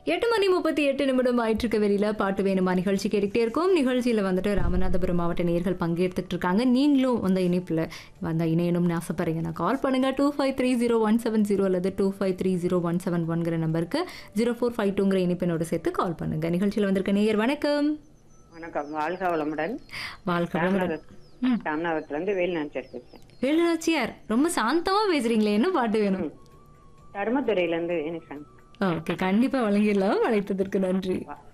எட்டு மணி முப்பத்தி எட்டு நிமிடம் ஆயிட்டிருக்க வெளியில பாட்டு வேணுமா நிகழ்ச்சி கேட்டுக்கிட்டே இருக்கும் நிகழ்ச்சியில வந்துட்டு ராமநாதபுரம் மாவட்ட நேர்கள் பங்கேற்றுட்டு இருக்காங்க நீங்களும் அந்த இணைப்புல வந்த இணையணும்னு ஆசைப்படுறீங்கன்னா கால் பண்ணுங்க two five three zero one seven zero அல்லது two five three zero one seven ஒன்கிற நம்பருக்கு ஜீரோ ஃபோர் ஃபைவ் டூங்கிற இணைப்பினோட சேர்த்து கால் பண்ணுங்க நிகழ்ச்சியில் வந்திருக்க நேயர் வணக்கம் வணக்கம் வாழ்க வளமுடன் வாழ்க்கை வளமுடன். ம். ராமநாதத்துல இருந்து வேலுநாச்சியார் பேசுறேன் வேலுநாச்சியார் ரொம்ப சாந்தமா பேசுறீங்களே என்ன பாட்டு வேணும் தர்மதுரையில இருந்து எனக்கு ஓகே கண்டிப்பா வழங்கிடலாம் அழைத்ததற்கு நன்றி வா-